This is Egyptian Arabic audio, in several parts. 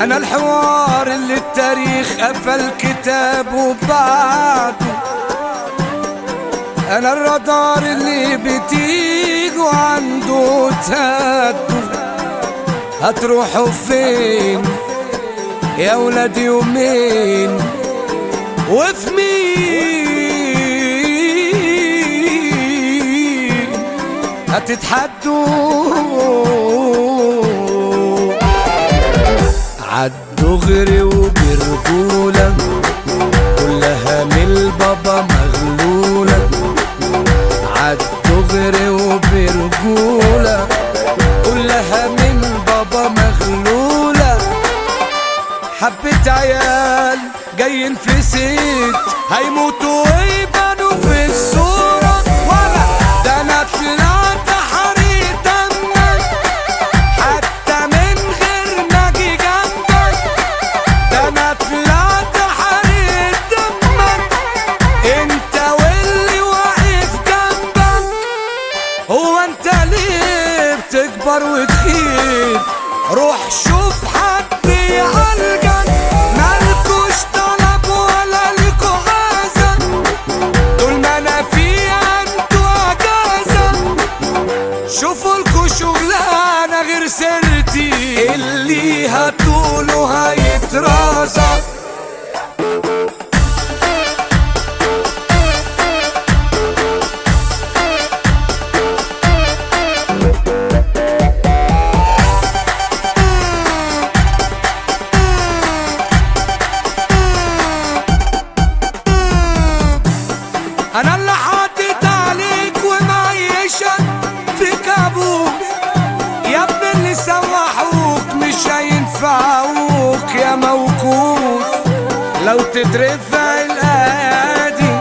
انا الحوار اللي التاريخ قفل كتابه بعده انا الرادار اللي بتيجوا عنده تهدوا هتروحوا فين يا ولاد يومين وفي مين هتتحدوا عالدغري وبرجولة كلها من البابا مغلولة عالدغري وبرجولة كلها من بابا مغلولة حبة عيال جايين في ست هيموتوا ويبانوا في الصورة ولا ده انا طلعت حريق دمك حتى من غير ما اجي جنبك ده انا طلعت حريق دمك انت واللي واقف جنبك هو انت ليه بتكبر وتخيب روح شوف حد يعالجك مالكوش طلب ولا ليكوا عازة طول ما انا فيها انتوا اجازة شوفوا لكوا شغلانة غير سيرتي اللي هتقولوا هيترازق انا اللي حاطط عليك ومعيشك في كابوس يا ابن اللي سوحوك مش هينفعوك يا موكوس لو تترفع الايادي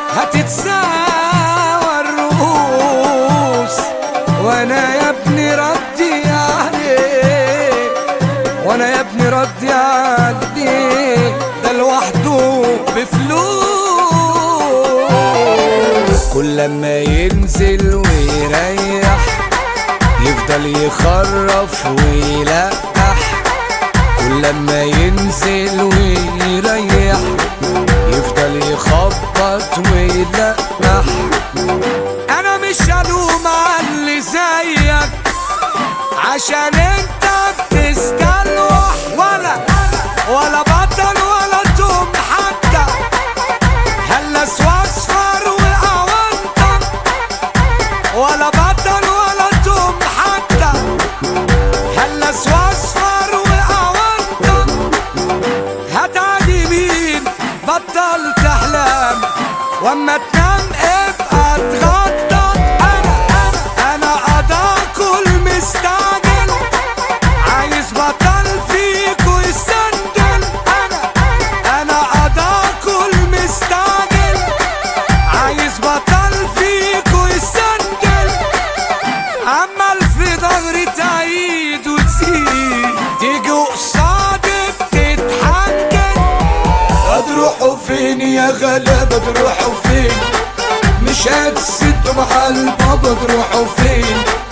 هتتساوى الرؤوس وانا يا ابني ردي عليك وانا يا ابني ردي عليك ده لوحده بفلوس كل ما ينزل ويريح يفضل يخرف ويلقح كل ما ينزل ويريح يفضل يخبط ويلقح انا مش هلوم على اللي زيك عشان انت بتستلوح ولا ولا بطل ولا توم حتى هلس واصفر واونطه ولا بطل ولا توم حتى هلس واصفر واونطه هتعدي مين بطل تحلم واما تنام ابقى اتغطى انا انا انا قضا كل مستعجل عايز بطل فيك ويسندل انا انا قضا كل مستعجل عايز بطل فيك ويسندل عمال في ظهري تعيد وتزيد تيجي قصادي بتتحجج هتروحوا فين يا غلابة تروحوا فين مش هتسدوا مع البابا تروحوا فين